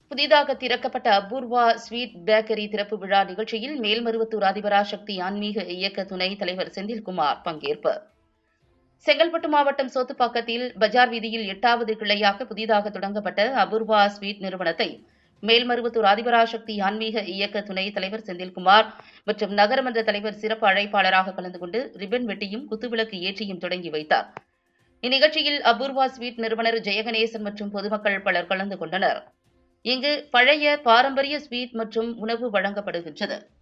புதிதாக திறக்கப்பட்ட Apoorva sweet bakery திறப்பு விழா நிகழ்ச்சியில் மேல்மருவத்தூர் ஆதிபராசக்தி ஆன்மீக இயக்க துணைத் தலைவர் செந்தில்குமார் பங்கேற்பு செங்கல்பட்டு மாவட்டம் சோத்துப்பாக்கத்தில் பஜார் வீதியில் எட்டாவது கிளையாக புதிதாக தொடங்கப்பட்ட அபூர்வா ஸ்வீட் நிறுவனத்தை மேல்மருவத்தூர் ஆதிபராசக்தி ஆன்மீக இயக்க துணைத் தலைவர் செந்தில்குமார் மற்றும் நகரமன்ற தலைவர் சிறப்பு அழைப்பாளராக கலந்து கொண்டு ரிப்பன் வெட்டியும் குத்துவிளக்கு ஏற்றியும் தொடங்கி வைத்தார் இந்நிகழ்ச்சியில் அபூர்வா ஸ்வீட் நிறுவனர் ஜெயகணேசன் மற்றும் பொதுமக்கள் பலர் கலந்து கொண்டனர் இங்கு பழைய பாரம்பரிய ஸ்வீட் மற்றும் உணவு வழங்கப்படுகின்றது